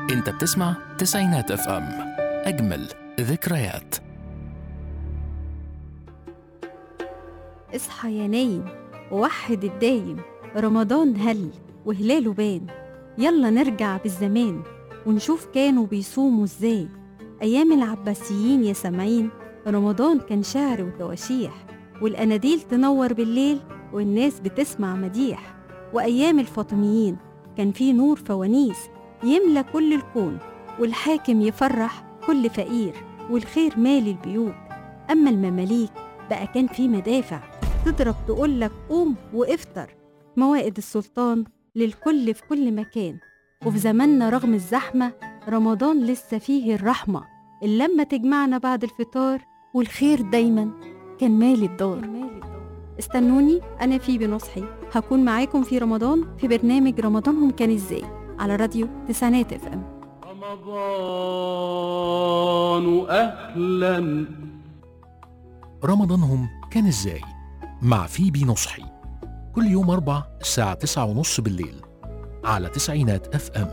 انت بتسمع تسعينات اف ام اجمل ذكريات اصحى يا نايم ووحد الدايم رمضان هل وهلاله بان يلا نرجع بالزمان ونشوف كانوا بيصوموا ازاي ايام العباسيين يا سامعين رمضان كان شعر وتواشيح والاناديل تنور بالليل والناس بتسمع مديح وايام الفاطميين كان في نور فوانيس يملى كل الكون والحاكم يفرح كل فقير والخير مالي البيوت اما المماليك بقى كان في مدافع تضرب تقولك قوم وافطر موائد السلطان للكل في كل مكان وفي زماننا رغم الزحمة رمضان لسه فيه الرحمة اللمة تجمعنا بعد الفطار والخير دايما كان مالي الدار استنوني أنا فيبي نصحي هكون معاكم في رمضان في برنامج رمضانهم كان ازاي على راديو تسعينات اف ام رمضان أهلا رمضانهم كان ازاي مع فيبي نصحي كل يوم أربع الساعة تسعة ونص بالليل على تسعينات اف ام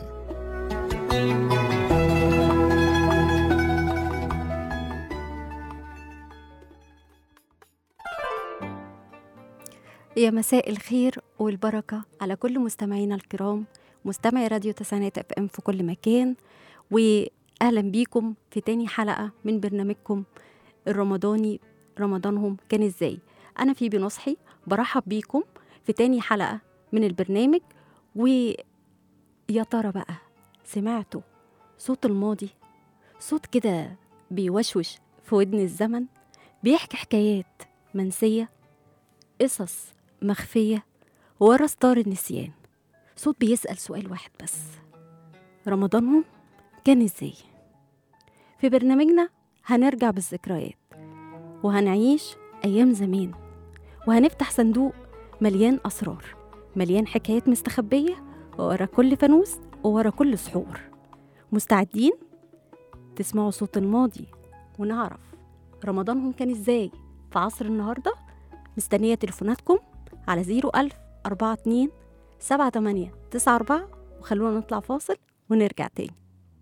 يا مساء الخير والبركة على كل مستمعينا الكرام مستمعي راديو تسعينات اف ام في كل مكان واهلا بيكم في تاني حلقة من برنامجكم الرمضاني رمضانهم كان ازاي انا في بنصحي برحب بيكم في تاني حلقة من البرنامج ويا ترى بقى سمعتوا صوت الماضي صوت كده بيوشوش في ودن الزمن بيحكي حكايات منسية قصص مخفية ورا ستار النسيان صوت بيسأل سؤال واحد بس رمضانهم كان ازاي في برنامجنا هنرجع بالذكريات وهنعيش أيام زمان وهنفتح صندوق مليان أسرار مليان حكايات مستخبية ورا كل فانوس وورا كل سحور مستعدين تسمعوا صوت الماضي ونعرف رمضانهم كان ازاي في عصر النهارده مستنية تليفوناتكم على 01000 42 78 94 وخلونا نطلع فاصل ونرجع تاني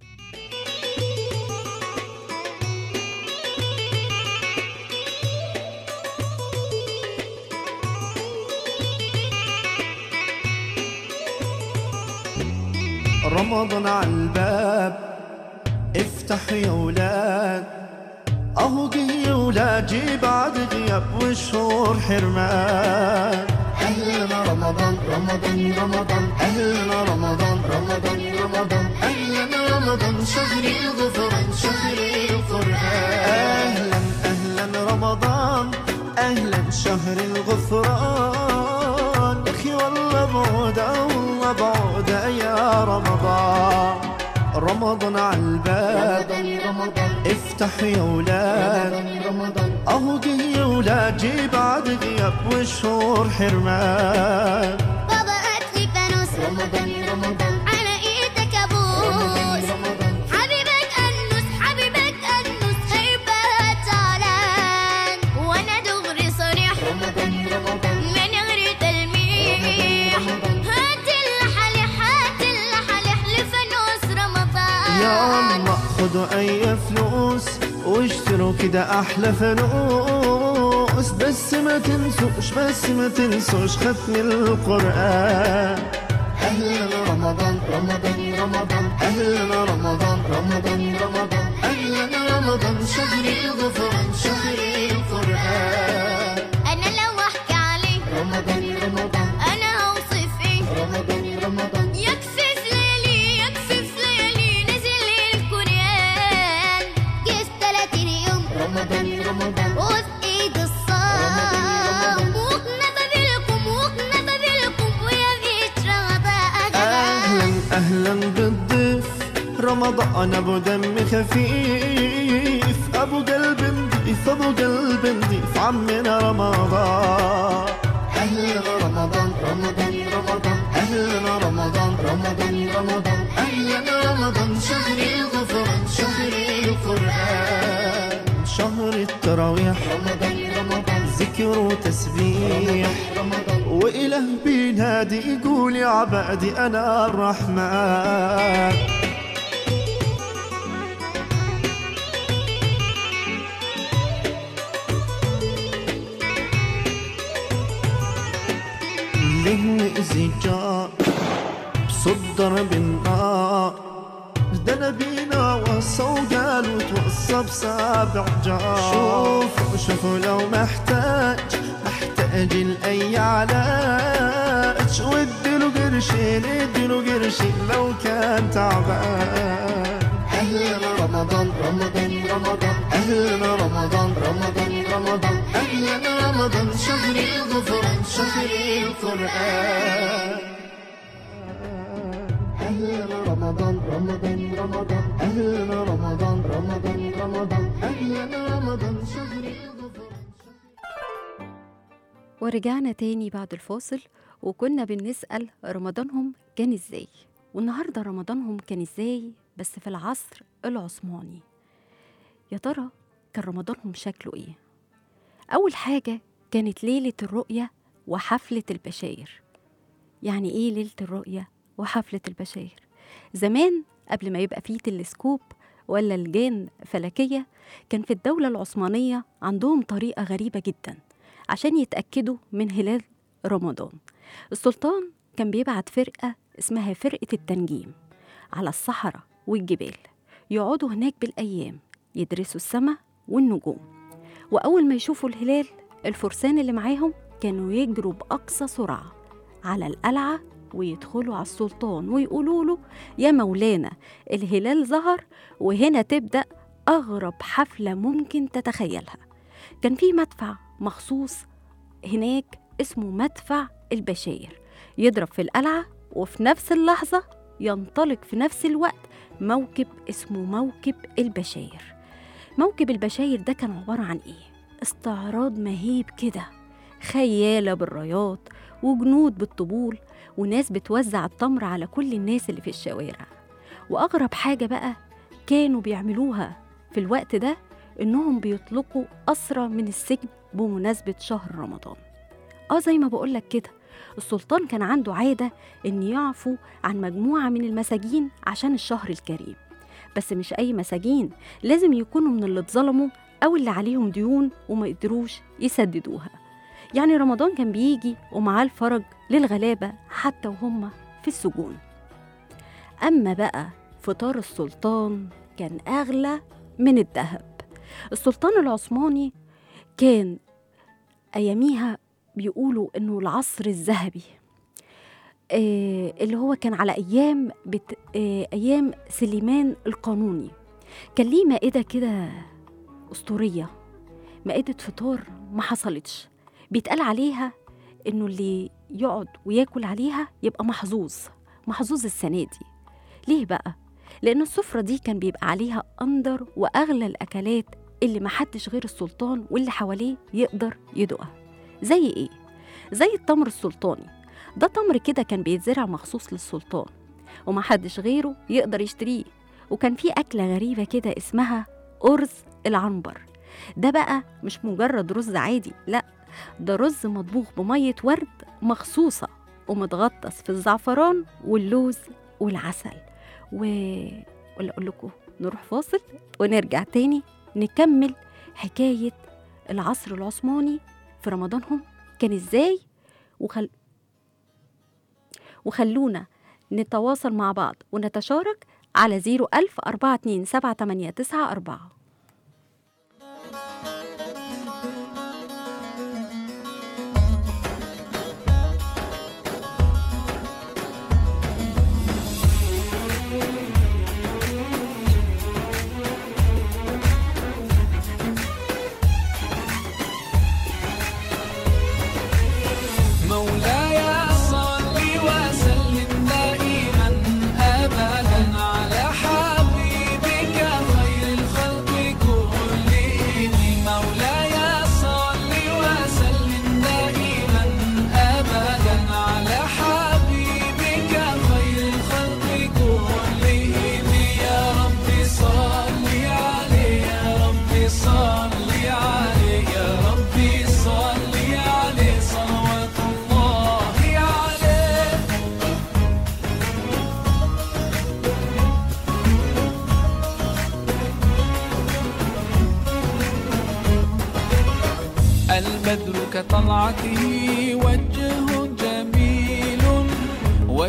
رمضان عالباب افتح يا ولاد اهو جه يا ولاد جي بعد غياب وشهور حرمان اهلا رمضان رمضان رمضان اهلا رمضان رمضان رمضان اهلا رمضان شهر الغفران شهر القران اهلا اهلا رمضان اهلا شهر الغفران اخي والله بعودة والله بعودة يا رمضان رمضان عالباب افتح يا ولاد اهو جه يا ولاد جي بعد غياب وشهور حرمان بابا هات لي فانوس رمضان رمضان على ايدك ابوس حبيبك انس حبيبك انس هيبقى تعلان وانا دغري صريح رمضان رمضان من غير تلميح هات اللحلح هات اللحلح لفانوس رمضان يا الله خدوا اي فلوس واشتروا كده احلى فانوس بس ما تنسوش بس ما تنسوش ختم القران اهلا رمضان رمضان رمضان اهلا رمضان رمضان رمضان اهلا رمضان شهر الغفران شهر القران انا لو احكي عليه رمضان رمضان انا هوصف ايه رمضان رمضان يكفي في ليالي يكفي في ليالي نزل القرآن جه 30 يوم رمضان رمضان وفي ايد الصام وقنا بابلكم وقنا بابلكم ويا بيت رمضان اهلا اهلا بالضيف رمضان ابو دم خفيف ابو قلب نضيف ابو قلب نضيف عمنا رمضان اهلا رمضان رمضان رمضان اهلا رمضان رمضان رمضان اهلا رمضان شهر الغفران شهر القران شهر التراويح رمضان رمضان ذكر وتسبيح رمضان وإله بينادي يقول يا عبادي أنا الرحمن عليه زجاج بصدر بالنار دنا بينا وصوا قالوا توصى بسابع جار شوفوا شوفوا لو محتاج محتاج لأي علاج واديله قرشين اديله قرشين لو كان تعبان أهلا رمضان رمضان رمضان أهلا رمضان رمضان رمضان أهلا رمضان شهر الغفران شهر القرآن أهلا رمضان رمضان رمضان أهلا رمضان رمضان رمضان أهلا رمضان شهر الغفران ورجعنا تاني بعد الفاصل وكنا بنسأل رمضانهم كان ازاي والنهاردة رمضانهم كان ازاي بس في العصر العثماني يا ترى كان رمضانهم شكله ايه أول حاجة كانت ليلة الرؤية وحفلة البشاير يعني ايه ليلة الرؤية وحفلة البشاير زمان قبل ما يبقى فيه تلسكوب ولا لجان فلكية كان في الدولة العثمانية عندهم طريقة غريبة جدا عشان يتأكدوا من هلال رمضان السلطان كان بيبعت فرقة اسمها فرقة التنجيم على الصحراء والجبال يقعدوا هناك بالأيام يدرسوا السماء والنجوم وأول ما يشوفوا الهلال الفرسان اللي معاهم كانوا يجروا بأقصى سرعة على القلعة ويدخلوا على السلطان ويقولوا له يا مولانا الهلال ظهر وهنا تبدأ أغرب حفلة ممكن تتخيلها كان في مدفع مخصوص هناك اسمه مدفع البشاير يضرب في القلعة وفي نفس اللحظة ينطلق في نفس الوقت موكب اسمه موكب البشاير موكب البشاير ده كان عبارة عن إيه؟ استعراض مهيب كده خيالة بالرايات وجنود بالطبول وناس بتوزع التمر على كل الناس اللي في الشوارع وأغرب حاجة بقى كانوا بيعملوها في الوقت ده إنهم بيطلقوا أسرى من السجن بمناسبة شهر رمضان آه زي ما بقولك كده السلطان كان عنده عادة إن يعفو عن مجموعة من المساجين عشان الشهر الكريم بس مش أي مساجين لازم يكونوا من اللي اتظلموا أو اللي عليهم ديون وما قدروش يسددوها يعني رمضان كان بيجي ومعاه الفرج للغلابة حتى وهم في السجون أما بقى فطار السلطان كان أغلى من الذهب السلطان العثماني كان أياميها بيقولوا إنه العصر الذهبي آه اللي هو كان على أيام بت... آه أيام سليمان القانوني كان ليه مائدة كده أسطورية مائدة فطار ما حصلتش بيتقال عليها إنه اللي يقعد وياكل عليها يبقى محظوظ محظوظ السنة دي ليه بقى؟ لأن السفرة دي كان بيبقى عليها أندر وأغلى الأكلات اللي محدش غير السلطان واللي حواليه يقدر يدوقها زي إيه؟ زي التمر السلطاني ده تمر كده كان بيتزرع مخصوص للسلطان ومحدش غيره يقدر يشتريه وكان في أكلة غريبة كده اسمها أرز العنبر ده بقى مش مجرد رز عادي لا ده رز مطبوخ بمية ورد مخصوصة ومتغطس في الزعفران واللوز والعسل و ولا أقول لكم نروح فاصل ونرجع تاني نكمل حكاية العصر العثماني في رمضانهم كان ازاي وخل... وخلونا نتواصل مع بعض ونتشارك على 01000 427 مولاي صل وسلم دائما ابدا على حبيبك خير الخلق كلهم مولاي صل وسلم دائما ابدا على حبيبك خير الخلق كلهم يا رب صل عليه يا رب صل عليه يا رب صل عليه صلوات الله عليه البدر كطلعته وجهه جميل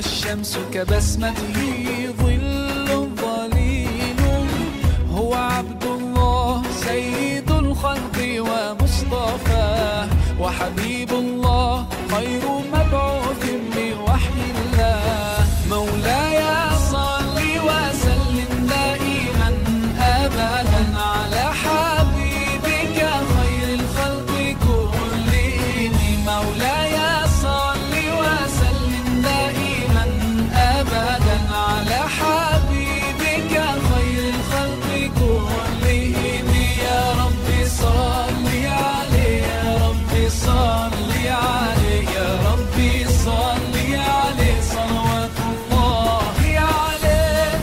والشمس كبسمته ظل ظليل هو عبد الله سيد الخلق ومصطفاه وحبيب الله خير مبعوث بوحي الله مولاي صل وسلم دائما ابدا على حبيبك خير الخلق كلهم مولاي صل وسلم دائما ابدا على حبيبك خير الخلق كلهم يا رب صل عليه يا رب صل عليه يا رب صل عليه صلوات الله عليه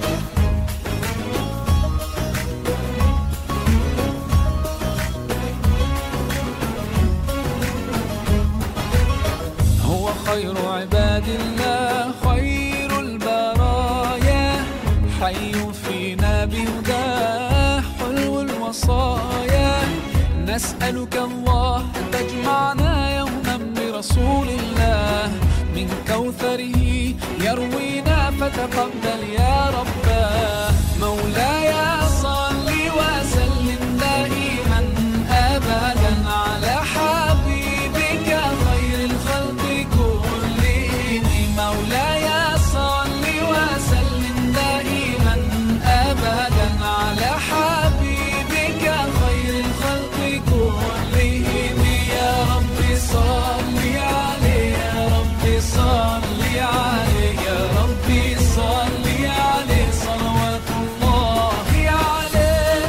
هو خير عباد الله خير البرايا حي فينا بهداه حلو الوصايا نسألك الله أن تجمعنا يوما برسول الله من كوثره يروينا فتقبل يا رباه مولاي صل وسلم دائما أبدا على حبيبك خير الخلق كلهم مولاي صل وسلم دائما أبدا على حبيبك خير الخلق كلهم يا رب صل عليه يا رب صل عليه يا رب صل عليه صلوات الله عليه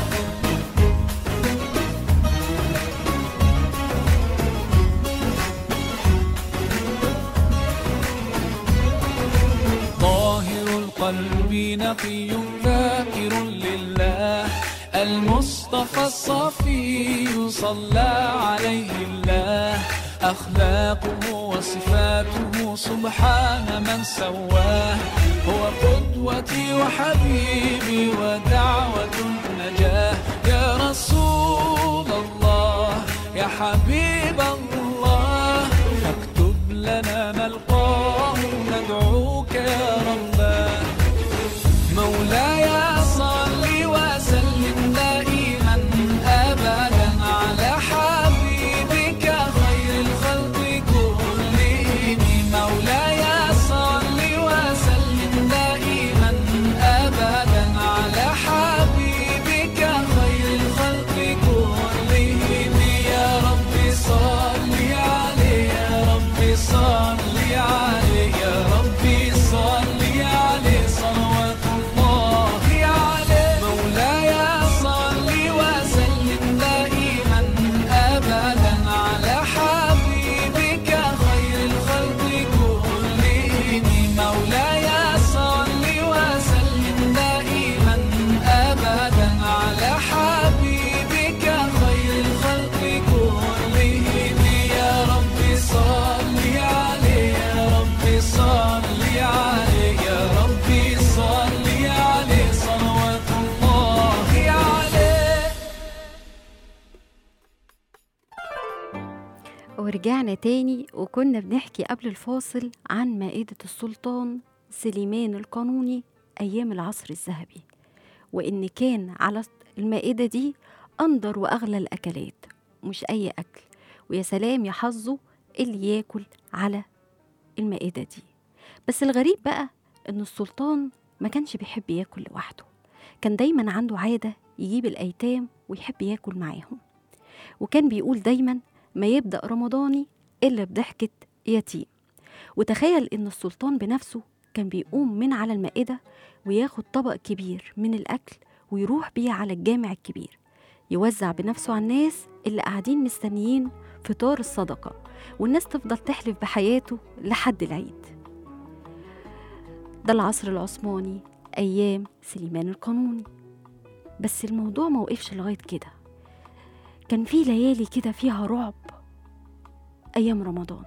طاهر القلب نقي ذاكر لله المصطفى الصفي صلى عليه الله أخلاقه وصفاته سبحان من سواه هو قدوتي وحبيبي ودعوة النجاة يا رسول الله يا حبيب الله فاكتب لنا نلقاه ندعوك يا رباه مولاي صل وسلم دائما ابدا على حبيبك خير الخلق كلهم مولاي صل وسلم دائما ابدا على حبيبك خير الخلق كلهم يا رب صل عليه يا رب صل عليه يا رب صل عليه صلوات الله عليه مولاي صل وسلم دائما ابدا على حبيبك خير الخلق كلهم مولاي صل وسلم دائما ابدا على حبيبك خير الخلق كلهم يا رب صل عليه يا رب صل عليه يا رب صل عليه صلوات الله عليه ورجعنا تاني وكنا بنحكي قبل الفاصل عن مائدة السلطان سليمان القانوني أيام العصر الذهبي وإن كان على المائدة دي أندر وأغلى الأكلات مش أي أكل ويا سلام يا حظه اللي ياكل على المائدة دي بس الغريب بقى إن السلطان ما كانش بيحب ياكل لوحده كان دايما عنده عادة يجيب الأيتام ويحب ياكل معاهم وكان بيقول دايما ما يبدأ رمضاني إلا بضحكة يتيم وتخيل إن السلطان بنفسه كان بيقوم من على المائدة وياخد طبق كبير من الأكل ويروح بيه على الجامع الكبير يوزع بنفسه على الناس اللي قاعدين مستنيين فطار الصدقة والناس تفضل تحلف بحياته لحد العيد ده العصر العثماني أيام سليمان القانوني بس الموضوع ما وقفش لغاية كده كان في ليالي كده فيها رعب أيام رمضان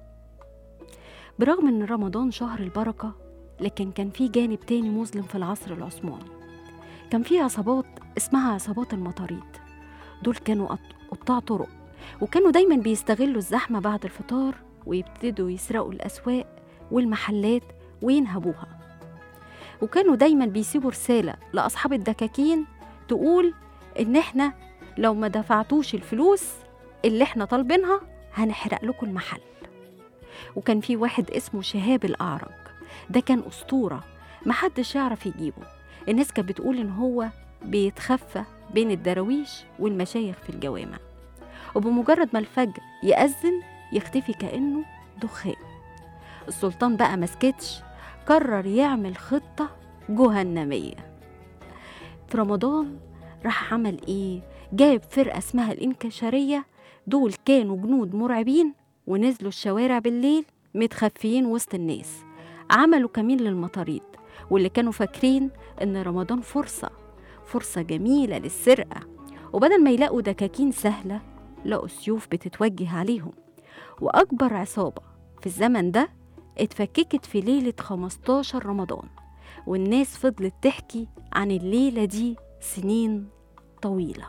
برغم إن رمضان شهر البركة لكن كان في جانب تاني مظلم في العصر العثماني كان في عصابات اسمها عصابات المطاريد دول كانوا قط- قطاع طرق وكانوا دايما بيستغلوا الزحمة بعد الفطار ويبتدوا يسرقوا الأسواق والمحلات وينهبوها وكانوا دايما بيسيبوا رسالة لأصحاب الدكاكين تقول إن إحنا لو ما دفعتوش الفلوس اللي إحنا طالبينها هنحرق لكم المحل وكان في واحد اسمه شهاب الأعرج ده كان أسطورة محدش يعرف يجيبه الناس كانت بتقول إن هو بيتخفى بين الدراويش والمشايخ في الجوامع وبمجرد ما الفجر يأذن يختفي كأنه دخان السلطان بقى مسكتش قرر يعمل خطة جهنمية في رمضان راح عمل ايه جايب فرقة اسمها الانكشارية دول كانوا جنود مرعبين ونزلوا الشوارع بالليل متخفيين وسط الناس عملوا كمين للمطاريد واللي كانوا فاكرين ان رمضان فرصة فرصة جميلة للسرقة وبدل ما يلاقوا دكاكين سهلة لقوا سيوف بتتوجه عليهم وأكبر عصابة في الزمن ده اتفككت في ليلة 15 رمضان والناس فضلت تحكي عن الليلة دي سنين طويلة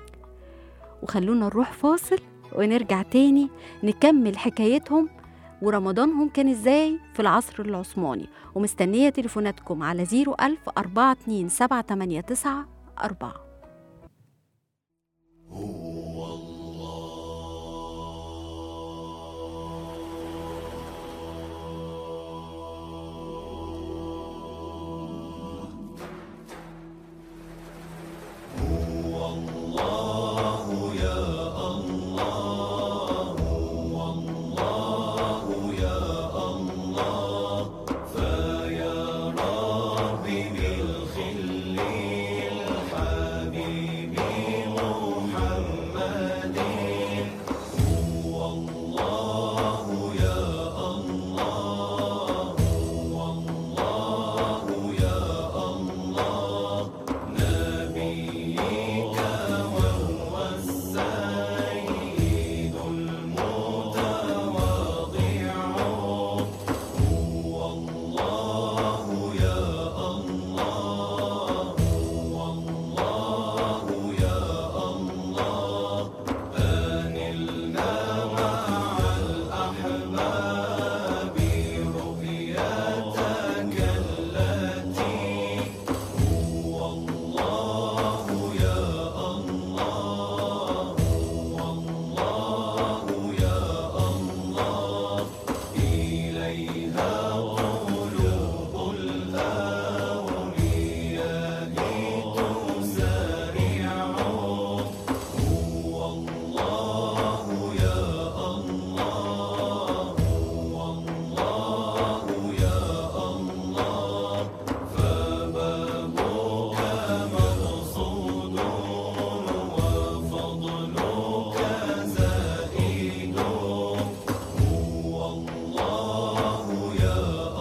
وخلونا نروح فاصل ونرجع تاني نكمل حكايتهم ورمضانهم كان ازاي في العصر العثماني ومستنية تليفوناتكم على 01000 42789 4 يا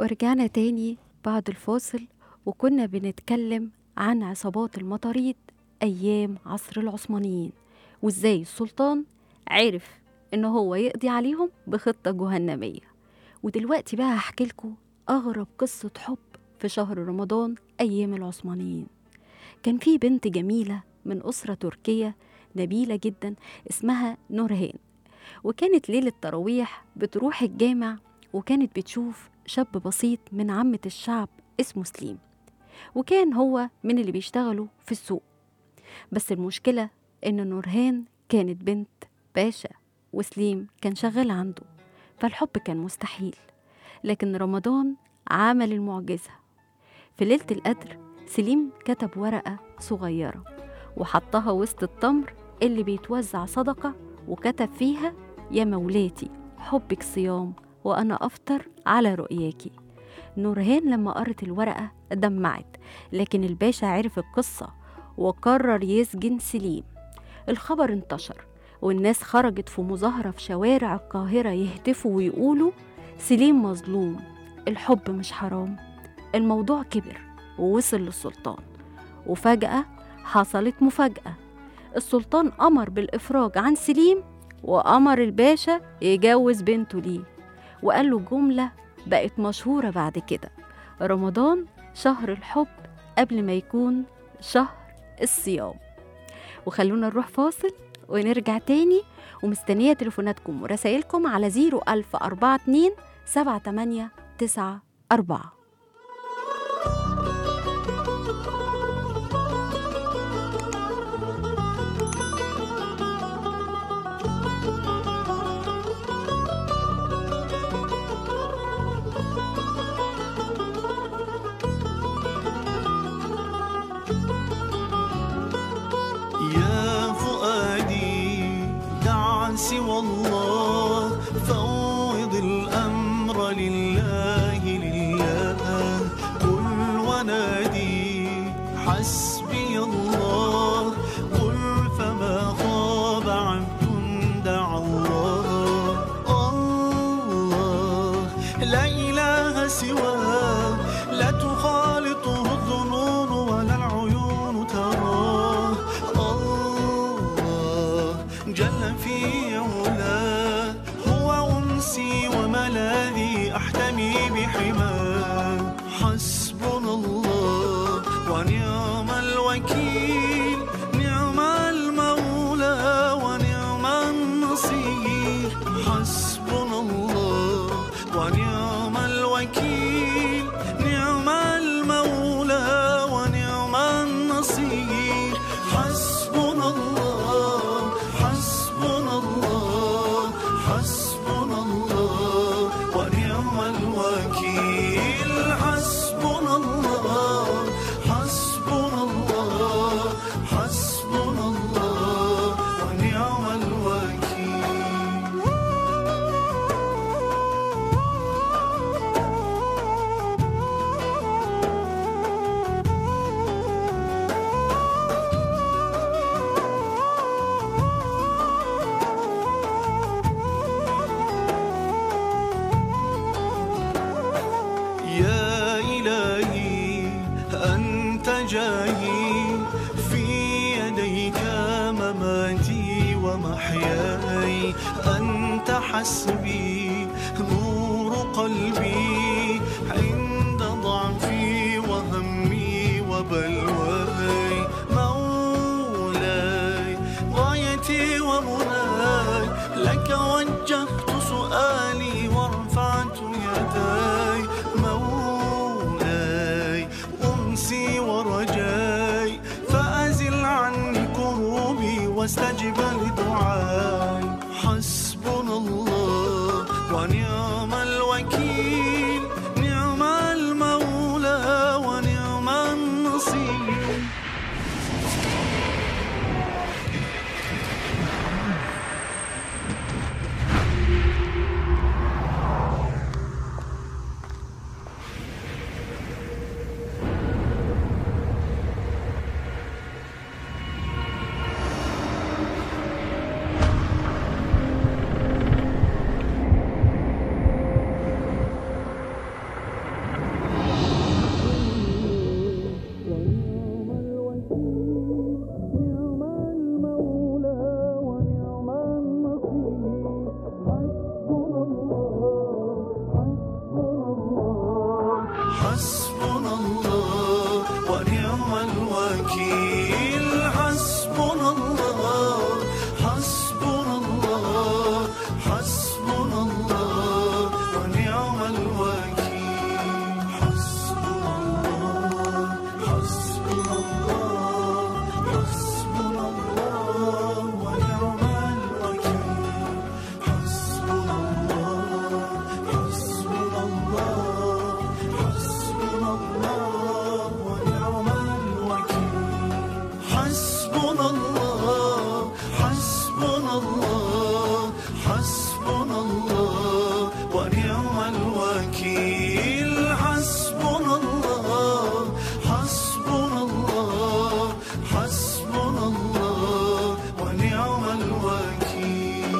ورجعنا تاني بعد الفاصل وكنا بنتكلم عن عصابات المطاريد أيام عصر العثمانيين وإزاي السلطان عرف إن هو يقضي عليهم بخطة جهنمية ودلوقتي بقى هحكي لكم أغرب قصة حب في شهر رمضان أيام العثمانيين كان في بنت جميلة من أسرة تركية نبيلة جدا اسمها نورهان وكانت ليلة تراويح بتروح الجامع وكانت بتشوف شاب بسيط من عامة الشعب اسمه سليم وكان هو من اللي بيشتغلوا في السوق بس المشكلة إن نورهان كانت بنت باشا وسليم كان شغال عنده فالحب كان مستحيل لكن رمضان عمل المعجزة في ليلة القدر سليم كتب ورقة صغيرة وحطها وسط التمر اللي بيتوزع صدقة وكتب فيها يا مولاتي حبك صيام وأنا أفطر على رؤياكي نورهان لما قرت الورقة دمعت لكن الباشا عرف القصة وقرر يسجن سليم الخبر انتشر والناس خرجت في مظاهرة في شوارع القاهرة يهتفوا ويقولوا سليم مظلوم الحب مش حرام الموضوع كبر ووصل للسلطان وفجأة حصلت مفاجأة السلطان أمر بالإفراج عن سليم وأمر الباشا يجوز بنته ليه وقال له جملة بقت مشهورة بعد كده رمضان شهر الحب قبل ما يكون شهر الصيام وخلونا نروح فاصل ونرجع تاني ومستنية تليفوناتكم ورسائلكم على 01042 7894 يا فؤادي دع سوى الله فوض الأمر لله لله قل ونادي حسبي الله قل فما خاب عبد دعا الله الله لا إله سواه لا تخالطه الظنون ولا العيون تراه الله جل في علاه هو أنسي وملاذي أحتمي بحماه حسبنا الله ونعم الوكيل نعم المولى ونعم النصير حسبنا الله ونعم الوكيل نعم المولى ونعم النصير حسبنا الله حسبنا الله حسبنا الله ونعم الوكيل حسبنا الله حسبنا الله حسبنا الله ونعم الوكيل يا إلهي أنت جاهي في يديك مماتي ومحياي أنت حسبي نور قلبي عند ضعفي وهمي وبلواي مولاي غايتي ومناي لك وجهت سؤالي ورفعت يداي مولاي أنسي ورجاي فأزل عني كروبي واستجب لدعاي حسبنا الله ونعم الوكيل نعم المولى ونعم النصير حسبنا الله ونعم الوكيل حسبنا الله حسبنا الله حسبنا الله ونعم الوكيل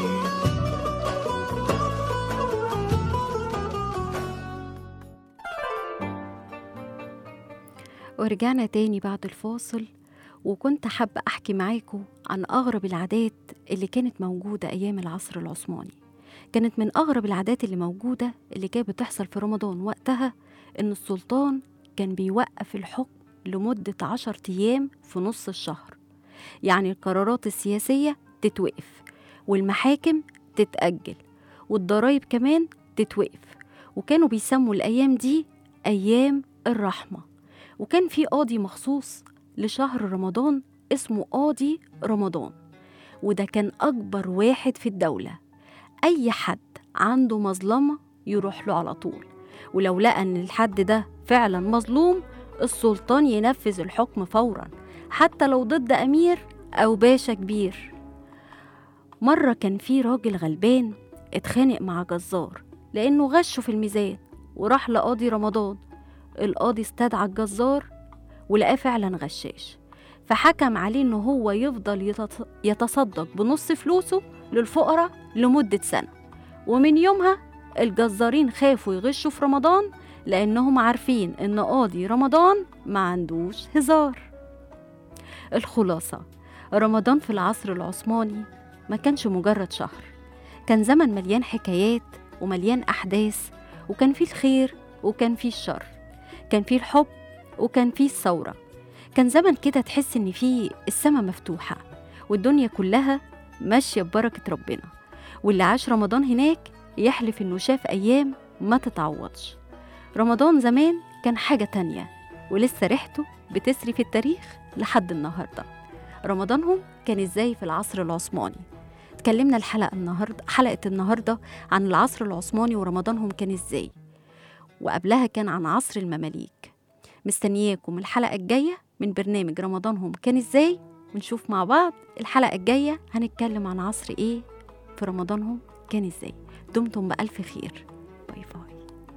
ورجعنا تاني بعد الفاصل وكنت حابة أحكي معاكم عن أغرب العادات اللي كانت موجودة أيام العصر العثماني كانت من أغرب العادات اللي موجودة اللي كانت بتحصل في رمضان وقتها إن السلطان كان بيوقف الحكم لمدة عشر أيام في نص الشهر يعني القرارات السياسية تتوقف والمحاكم تتأجل والضرايب كمان تتوقف وكانوا بيسموا الأيام دي أيام الرحمة وكان في قاضي مخصوص لشهر رمضان اسمه قاضي رمضان وده كان أكبر واحد في الدولة أي حد عنده مظلمة يروح له على طول ولو لقى إن الحد ده فعلا مظلوم السلطان ينفذ الحكم فورا حتى لو ضد أمير أو باشا كبير مرة كان في راجل غلبان اتخانق مع جزار لأنه غشه في الميزان وراح لقاضي رمضان القاضي استدعى الجزار ولقاه فعلا غشاش فحكم عليه إن هو يفضل يتص- يتصدق بنص فلوسه للفقراء لمدة سنة ومن يومها الجزارين خافوا يغشوا في رمضان لأنهم عارفين إن قاضي رمضان ما عندوش هزار الخلاصة رمضان في العصر العثماني ما كانش مجرد شهر كان زمن مليان حكايات ومليان أحداث وكان فيه الخير وكان فيه الشر كان فيه الحب وكان فيه الثورة كان زمن كده تحس إن فيه السما مفتوحة والدنيا كلها ماشية ببركة ربنا واللي عاش رمضان هناك يحلف إنه شاف أيام ما تتعوضش رمضان زمان كان حاجة تانية ولسه ريحته بتسري في التاريخ لحد النهاردة رمضانهم كان إزاي في العصر العثماني اتكلمنا الحلقة النهاردة حلقة النهاردة عن العصر العثماني ورمضانهم كان إزاي وقبلها كان عن عصر المماليك مستنياكم الحلقة الجاية من برنامج رمضانهم كان إزاي ونشوف مع بعض الحلقة الجاية هنتكلم عن عصر إيه في رمضانهم كان إزاي دمتم بألف خير باي باي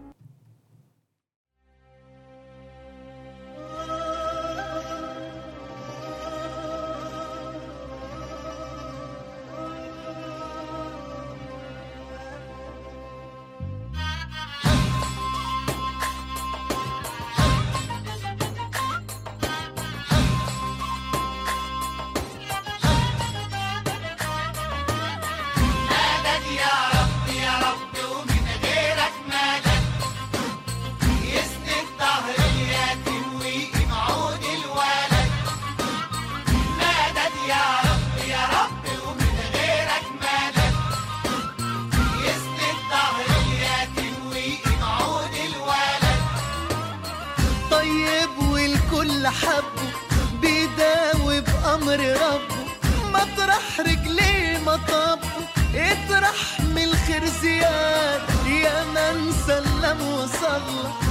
مدد يا رب يا رب ومن غيرك مدد يسند ظهر اليتيم ويقيم عود الولد مدد يا رب يا رب ومن غيرك مدد يسند ظهر اليتيم ويقيم عود الولد طيب والكل حبه بيداوي بأمر ربه مطرح رجليه مطبه اطرح من الخير زياد يا من سلم وصلى